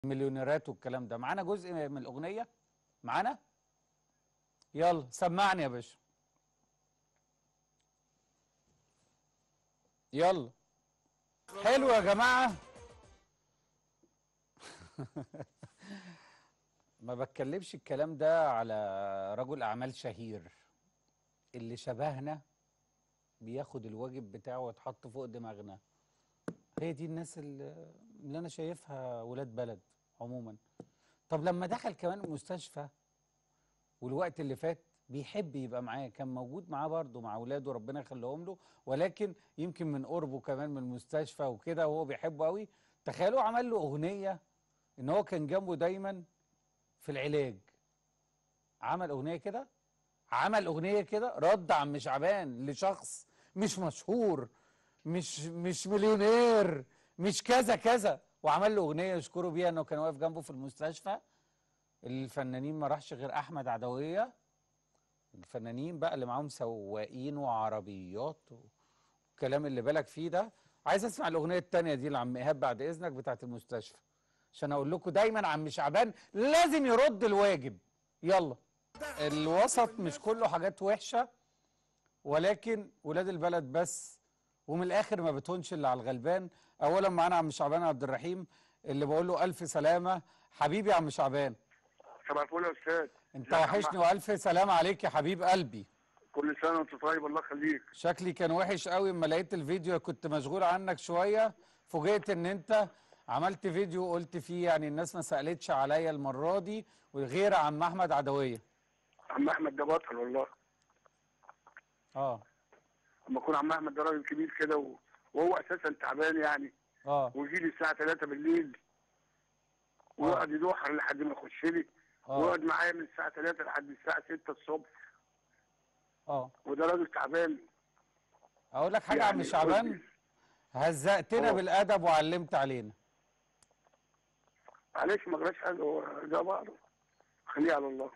مليونيرات والكلام ده معانا جزء من الاغنيه معانا يلا سمعني يا باشا يلا حلو يا جماعه ما بتكلمش الكلام ده على رجل اعمال شهير اللي شبهنا بياخد الواجب بتاعه ويتحط فوق دماغنا هي دي الناس اللي, اللي انا شايفها ولاد بلد عموما طب لما دخل كمان المستشفى والوقت اللي فات بيحب يبقى معاه كان موجود معاه برضه مع اولاده ربنا يخليهم له ولكن يمكن من قربه كمان من المستشفى وكده وهو بيحبه قوي تخيلوا عمل له اغنيه ان هو كان جنبه دايما في العلاج عمل اغنيه كده عمل اغنيه كده رد عم شعبان لشخص مش مشهور مش مش مليونير مش كذا كذا وعمل له اغنيه يشكره بيها انه كان واقف جنبه في المستشفى الفنانين ما راحش غير احمد عدويه الفنانين بقى اللي معاهم سواقين وعربيات والكلام اللي بالك فيه ده عايز اسمع الاغنيه الثانيه دي لعم ايهاب بعد اذنك بتاعت المستشفى عشان اقول لكم دايما عم شعبان لازم يرد الواجب يلا الوسط مش كله حاجات وحشه ولكن ولاد البلد بس ومن الاخر ما بتهونش اللي على الغلبان اولا معانا عم شعبان عبد الرحيم اللي بقول له الف سلامه حبيبي يا عم شعبان صباح الفل يا استاذ انت وحشني والف سلام عليك يا حبيب قلبي كل سنه وانت طيب الله يخليك شكلي كان وحش قوي اما لقيت الفيديو كنت مشغول عنك شويه فوجئت ان انت عملت فيديو قلت فيه يعني الناس ما سالتش عليا المره دي وغير عم احمد عدويه عم احمد ده بطل والله اه اما يكون عم احمد ده راجل كبير كده و... وهو اساسا تعبان يعني اه ويجي لي الساعه 3 بالليل ويقعد يدوحر لحد ما يخش لي اه ويقعد معايا من الساعه 3 لحد الساعه 6 الصبح اه وده راجل تعبان اقول لك حاجه يا عم يعني شعبان قلت- هزقتنا اه. بالادب وعلمت علينا معلش ما جراش حاجه هو ده بعضه خليه على الله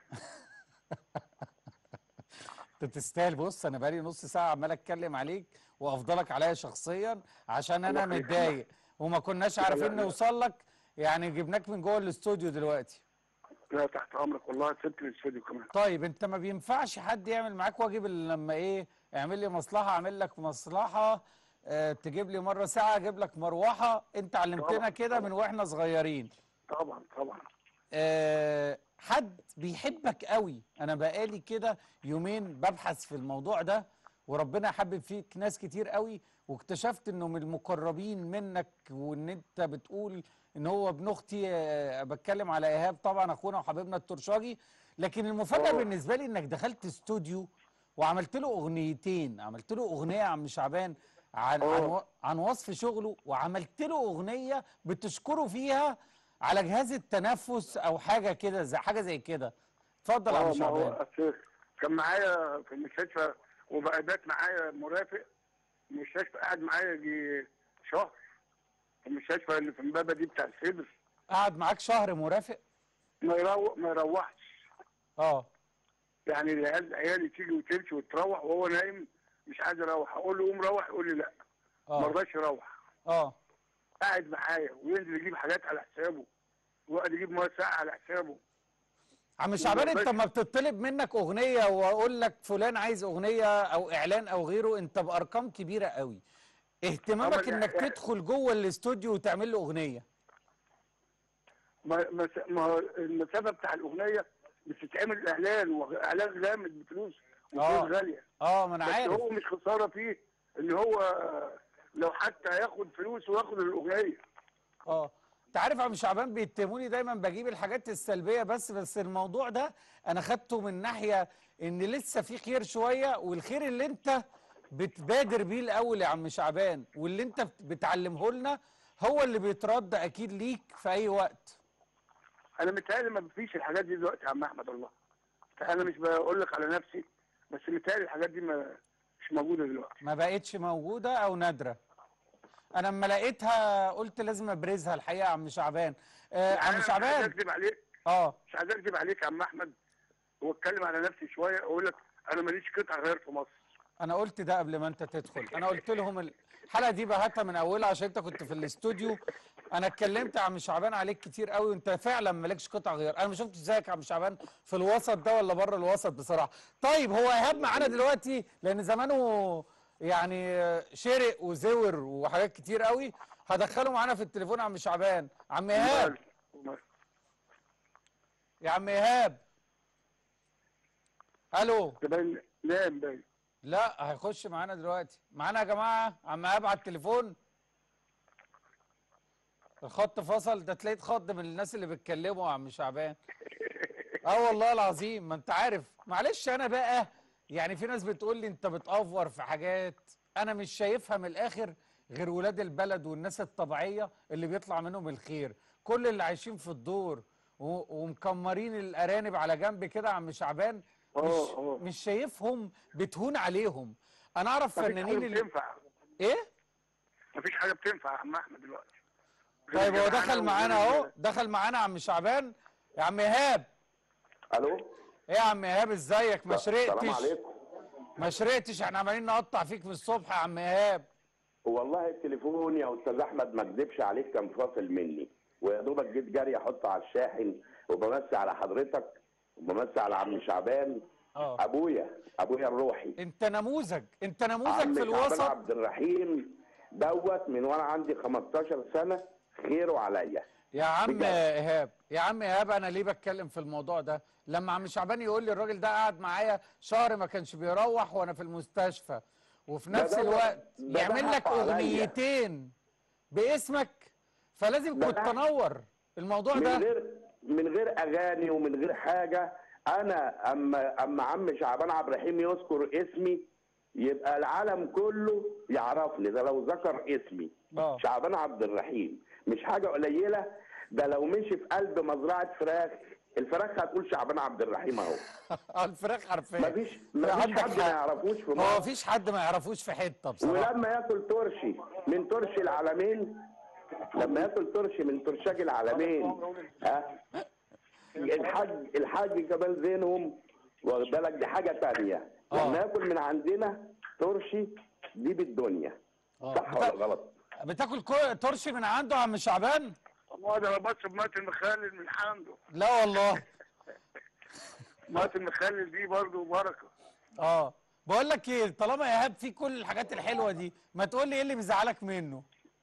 انت تستاهل بص انا بقالي نص ساعه عمال اتكلم عليك وافضلك عليا شخصيا عشان انا الله يخليك. متضايق وما كناش لا، لا، عارفين لا. نوصل لك يعني جبناك من جوه الاستوديو دلوقتي لا تحت امرك والله سبت الاستوديو كمان طيب انت ما بينفعش حد يعمل معاك واجب الا لما ايه اعمل لي مصلحه اعمل لك مصلحه اه تجيب لي مره ساعه اجيب لك مروحه انت علمتنا طبعا، كده طبعا. من واحنا صغيرين طبعا طبعا آه، حد بيحبك قوي انا بقالي كده يومين ببحث في الموضوع ده وربنا حبب فيك ناس كتير قوي واكتشفت انه من المقربين منك وان انت بتقول ان هو ابن اختي آه، بتكلم على ايهاب طبعا اخونا وحبيبنا الترشاجي لكن المفاجاه أوه. بالنسبه لي انك دخلت استوديو وعملت له اغنيتين عملت له اغنيه عن عم شعبان عن عن, أوه. و- عن وصف شغله وعملت له اغنيه بتشكره فيها على جهاز التنفس او حاجه كده زي حاجه زي كده اتفضل يا عم اه ما هو شعبان أصل كان معايا في المستشفى وبقى بات معايا مرافق في المستشفى قعد معايا يجي شهر في المستشفى اللي في امبابه دي بتاع الصدر قعد معاك شهر مرافق ما يروح ما يروحش اه يعني العيال عيالي تيجي وتمشي وتروح وهو نايم مش عايز يروح اقول له قوم روح يقول لي لا ما اه رضاش يروح اه قاعد معايا وينزل يجيب حاجات على حسابه ويقعد يجيب ميه ساقعه على حسابه عم شعبان انت بس- ما بتطلب منك اغنيه واقول لك فلان عايز اغنيه او اعلان او غيره انت بارقام كبيره قوي اهتمامك أما انك يعني- تدخل جوه الاستوديو وتعمل له اغنيه ما ما ما هو المسافه بتاع الاغنيه بتتعمل اعلان واعلان جامد بفلوس آه. وفلوس غاليه اه ما انا بس عارف هو مش خساره فيه ان هو لو حتى هياخد فلوس وياخد الاغنيه اه انت عارف يا عم شعبان بيتهموني دايما بجيب الحاجات السلبيه بس بس الموضوع ده انا خدته من ناحيه ان لسه في خير شويه والخير اللي انت بتبادر بيه الاول يا عم شعبان واللي انت بت- بتعلمه لنا هو اللي بيترد اكيد ليك في اي وقت انا متهيألي ما فيش الحاجات دي دلوقتي يا عم احمد الله انا مش بقول لك على نفسي بس متهيألي الحاجات دي ما مش موجوده دلوقتي ما بقتش موجوده او نادره انا لما لقيتها قلت لازم ابرزها الحقيقه يا عم شعبان آه عم أنا مش عايز شعبان اكذب عليك اه مش عايز اكذب عليك يا عم احمد واتكلم على نفسي شويه اقول لك انا ماليش قطعه غير في مصر انا قلت ده قبل ما انت تدخل انا قلت لهم الحلقه دي بهاتها من اولها عشان انت كنت في الاستوديو انا اتكلمت يا عم شعبان عليك كتير قوي وانت فعلا مالكش قطع غيار انا ما شفتش زيك يا عم شعبان في الوسط ده ولا بره الوسط بصراحه طيب هو ايهاب معانا دلوقتي لان زمانه يعني شرق وزور وحاجات كتير قوي هدخله معانا في التليفون يا عم شعبان عم ايهاب يا عم ايهاب الو باين نام باين لا هيخش معانا دلوقتي معانا يا جماعه عم ايهاب على التليفون الخط فصل ده تلاقيه اتخض من الناس اللي بيتكلموا يا عم شعبان اه والله العظيم ما انت عارف معلش انا بقى يعني في ناس بتقول لي انت بتأفور في حاجات انا مش شايفها من الاخر غير ولاد البلد والناس الطبيعيه اللي بيطلع منهم الخير كل اللي عايشين في الدور و- ومكمرين الارانب على جنب كده يا عم شعبان مش اه اه مش شايفهم بتهون عليهم انا اعرف مفيش حاجه فنانين اللي بتنفع ايه مفيش حاجه بتنفع يا عم احمد دلوقتي طيب هو غير دخل الجدعنة معانا وغير اهو دخل معانا عم شعبان يا عم ايهاب الو ايه يا عم ايهاب ازيك ما السلام شرقتش عليكم ما شرقتش احنا عمالين نقطع فيك من الصبح يا عم ايهاب والله التليفون يا استاذ احمد ما اكذبش عليك كان فاصل مني ويا دوبك جيت جري احطه على الشاحن وبمسي على حضرتك وبمسي على عم شعبان اه ابويا ابويا الروحي انت نموذج انت نموذج عم في شعبان الوسط عبد الرحيم دوت من وانا عندي 15 سنه خيره عليا يا عم بجد. ايهاب يا عم ايهاب انا ليه بتكلم في الموضوع ده لما عم شعبان يقول لي الراجل ده قعد معايا شهر ما كانش بيروح وانا في المستشفى وفي ده- نفس ده- الوقت ده يعمل لك ضحكوا عليا. اغنيتين باسمك فلازم ده كنت ضحك. تنور الموضوع من ده غير من غير اغاني ومن غير حاجه انا اما اما عم شعبان عبد الرحيم يذكر اسمي يبقى العالم كله يعرفني ده لو ذكر اسمي اه شعبان عبد الرحيم مش حاجه قليله ده لو مشي في قلب مزرعه فراخ الفراخ هتقول شعبان عبد الرحيم اهو الفراخ عارفاه مفيش مفيش عندك حد ما حق. يعرفوش في هو مصر مفيش حد ما يعرفوش في حته بصراحه ولما ياكل ترشي من ترشي العالمين لما ياكل ترشي من ترشاج العالمين ها الحاج الحاج كمان زينهم واخد بالك دي حاجه تانية آه. لما ياكل من عندنا ترشي دي بالدنيا آه. صح ولا غلط؟ بتاكل كو- ترشي من عنده يا عم شعبان هو ده بس بمات المخلل من عنده لا والله مات المخلل دي برضه بركه اه بقول لك ايه طالما ايهاب فيه كل الحاجات الحلوه دي ما تقول لي ايه اللي مزعلك منه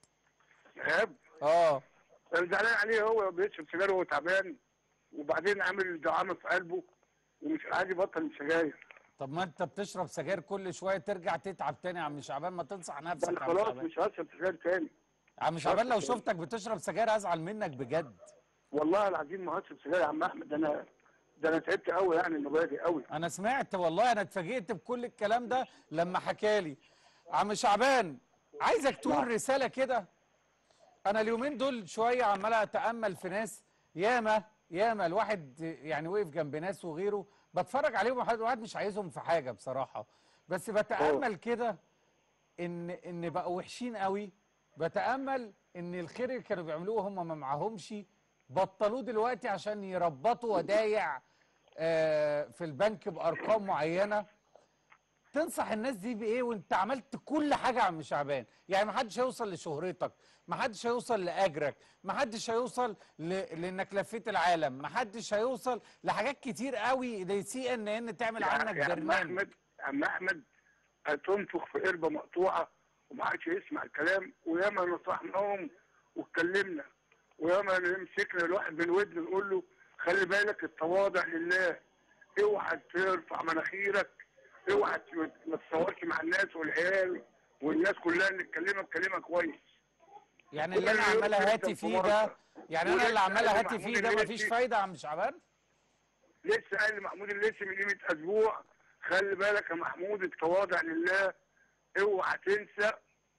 ايهاب اه انا زعلان عليه هو بيشرب سجاير وهو تعبان وبعدين عامل دعامه في قلبه ومش عايز يبطل السجاير طب ما انت بتشرب سجاير كل شويه ترجع تتعب تاني يا عم شعبان ما تنصح ده نفسك انا يا عم خلاص شعبان مش هشرب سجاير تاني يا عم شعبان لو شفتك بتشرب سجاير ازعل منك بجد والله العظيم ما هشرب سجاير يا عم احمد ده انا ده انا تعبت قوي يعني الموضوع دي قوي انا سمعت والله انا اتفاجئت بكل الكلام ده لما حكالي عم شعبان عايزك تقول رساله كده انا اليومين دول شويه عمال اتامل في ناس ياما ياما الواحد يعني وقف جنب ناس وغيره بتفرج عليهم واحد واحد مش عايزهم في حاجه بصراحه بس بتامل كده ان ان بقوا وحشين قوي بتامل ان الخير اللي كانوا بيعملوه هم ما معاهمش بطلوه دلوقتي عشان يربطوا ودايع آه، في البنك بارقام معينه تنصح الناس دي بايه وانت عملت كل حاجه يا عم شعبان يعني ما حدش هيوصل لشهرتك ما حدش هيوصل لاجرك ما حدش هيوصل ل... لانك لفيت العالم ما حدش هيوصل لحاجات كتير قوي لسي ان ان تعمل عنك يا عم برنامج احمد عم احمد هتنفخ في قربه مقطوعه وما عادش يسمع الكلام وياما نصحناهم واتكلمنا وياما مسكنا الواحد بالودن نقول له خلي بالك التواضع لله اوعى ترفع مناخيرك اوعى ت- ما تتصورش مع الناس والعيال والناس كلها اللي تكلمك كلمه كويس يعني اللي انا وده عمال يرضي اهاتي جداً في فيه ده مرة. يعني انا ولسه اللي عمال قال اهاتي محمود فيه ده الليثي- مفيش فايده يا عم شعبان لسه قال محمود الليثي من قيمه اسبوع خلي بالك يا محمود التواضع لله اوعى تنسى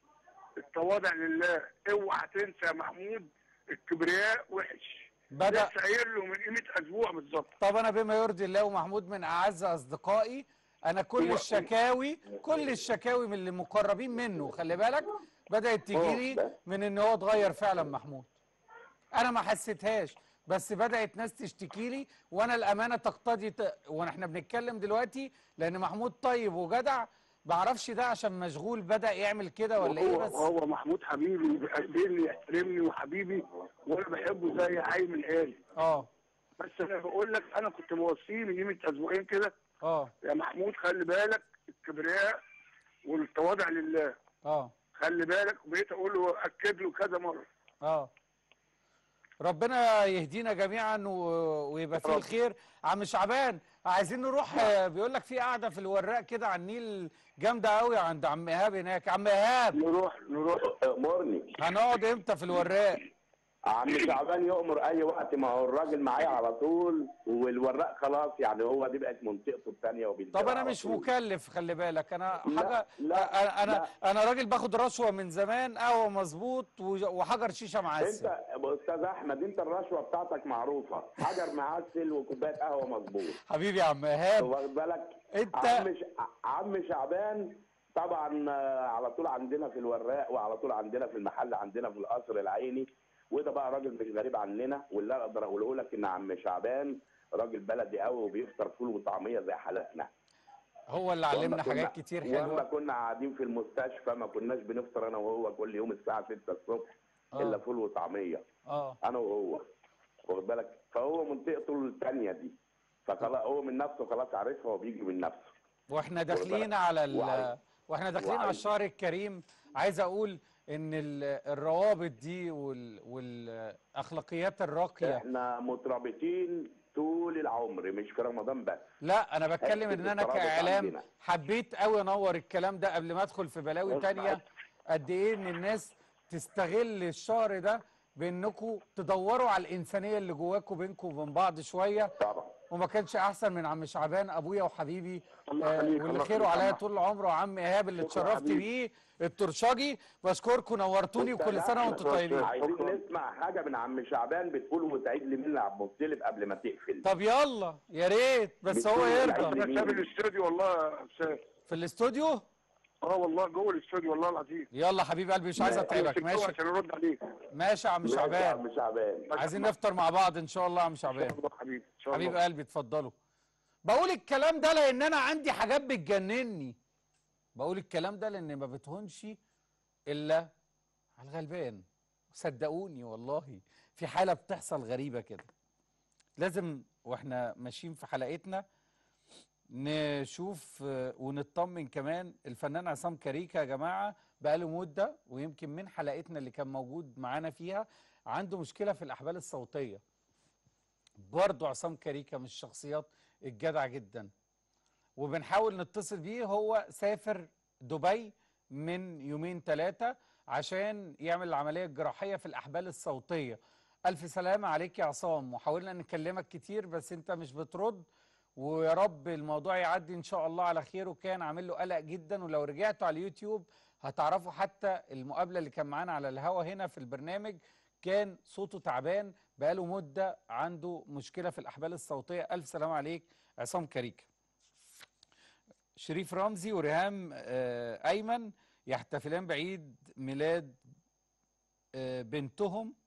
التواضع لله اوعى تنسى يا محمود الكبرياء وحش بدا لسه قايل له من قيمه اسبوع بالظبط طب انا بما يرضي الله ومحمود من اعز اصدقائي انا كل هو- الشكاوي كل الشكاوي من اللي مقربين منه خلي بالك بدات تجي لي من ان هو اتغير فعلا محمود انا ما حسيتهاش بس بدات ناس تشتكي لي وانا الامانه تقتضي ت... واحنا بنتكلم دلوقتي لان محمود طيب وجدع بعرفش ده عشان مشغول بدأ يعمل كده ولا ايه وهو بس وهو محمود حبيبي بيقدرني يحترمني وحبيبي وانا بحبه زي عيل من عيالي اه بس انا بقول لك انا كنت موصيه من قيمه اسبوعين كده اه يا محمود خلي بالك الكبرياء والتواضع لله اه خلي بالك وبقيت اقول له اكد له كذا مره اه ربنا يهدينا جميعا و- ويبقى فيه رب. الخير عم شعبان عايزين نروح آه، بيقول لك في قاعده في الوراق كده على النيل جامده قوي عند عم ايهاب هناك عم ايهاب نروح نروح امرني هنقعد امتى في الوراق عم شعبان يؤمر اي وقت ما هو الراجل معايا على طول والوراق خلاص يعني هو دي بقت منطقته الثانيه وبيديها طب انا على مش طول. مكلف خلي بالك انا لا، حاجه لا، انا لا. انا راجل باخد رشوه من زمان قهوه مظبوط و- وحجر شيشه معسل انت استاذ احمد انت الرشوه بتاعتك معروفه حجر معسل وكوبايه قهوه مظبوط حبيبي يا عم ايهاب واخد بالك انت- عم ش... عم شعبان طبعا آه، على طول عندنا في الوراق وعلى طول عندنا في المحل عندنا في القصر العيني وده بقى راجل مش غريب عننا واللي أنا اقدر اقوله لك ان عم شعبان راجل بلدي قوي وبيفطر فول وطعميه زي حالتنا هو اللي علمنا وأما كنا- حاجات كتير واما حلوه كنا قاعدين في المستشفى ما كناش بنفطر انا وهو كل يوم الساعه 6 الصبح آه. الا فول وطعميه اه انا وهو واخد بالك فهو منطقته الثانيه دي فخلاص هو من نفسه خلاص عارفها وبيجي من نفسه واحنا داخلين على ال وعايز- واحنا داخلين على وعايز. الشهر الكريم عايز اقول ان ال- الروابط دي وال والاخلاقيات الراقيه احنا مترابطين طول العمر مش في رمضان بس لا انا بتكلم حتة ان انا الترابط كاعلام عندنا. حبيت قوي انور الكلام ده قبل ما ادخل في بلاوي بص تانية عايز- قد ايه ان الناس تستغل الشهر ده بانكم تدوروا على الانسانيه اللي جواكم بينكم وبين بعض شويه طبعا وما كانش احسن من عم شعبان ابويا وحبيبي الله آه يخليك، واللي الله خيره يخليك عليا يا طول العمر وعم ايهاب اللي شكرا اتشرفت حبيبي. بيه الترشاجي بشكركم نورتوني أستاذ وكل سنه أحمد، وانتم طيبين عايزين شكراً. نسمع حاجه من عم شعبان بتقول وتعيد لي مين عبد المطلب قبل ما تقفل طب يلا يا ريت بس هو بتقول يرضى العيد. انا ساب الاستوديو والله يا استاذ في الاستوديو اه والله جوه الاستوديو والله العظيم يلا حبيب قلبي مش عايز لا، اتعبك سبتوه ماشي عشان ارد عليك ماشي يا عم ماشي يا شعبان عم شعبان عايزين نفطر مع بعض ان شاء الله يا عم ان شاء شعبان الله حبيبي ان شاء حبيب الله قلبي اتفضلوا بقول الكلام ده لان انا عندي حاجات بتجنني بقول الكلام ده لان ما بتهونش الا على الغلبان صدقوني والله في حاله بتحصل غريبه كده لازم واحنا ماشيين في حلقتنا نشوف آه، ونطمن كمان الفنان عصام كاريكا يا جماعه بقاله مده ويمكن من حلقتنا اللي كان موجود معانا فيها عنده مشكله في الاحبال الصوتيه برضه عصام كاريكا من الشخصيات الجدع جدا وبنحاول نتصل بيه هو سافر دبي من يومين ثلاثة عشان يعمل العملية الجراحية في الأحبال الصوتية ألف سلامة عليك يا عصام وحاولنا نكلمك كتير بس أنت مش بترد ويا رب الموضوع يعدي إن شاء الله على خير وكان عامل له قلق جدا ولو رجعتوا على اليوتيوب هتعرفوا حتى المقابلة اللي كان معانا على الهوا هنا في البرنامج كان صوته تعبان بقاله مدة عنده مشكلة في الأحبال الصوتية ألف سلامة عليك عصام كريك شريف رمزي وريهام آه، أيمن يحتفلان بعيد ميلاد آه، بنتهم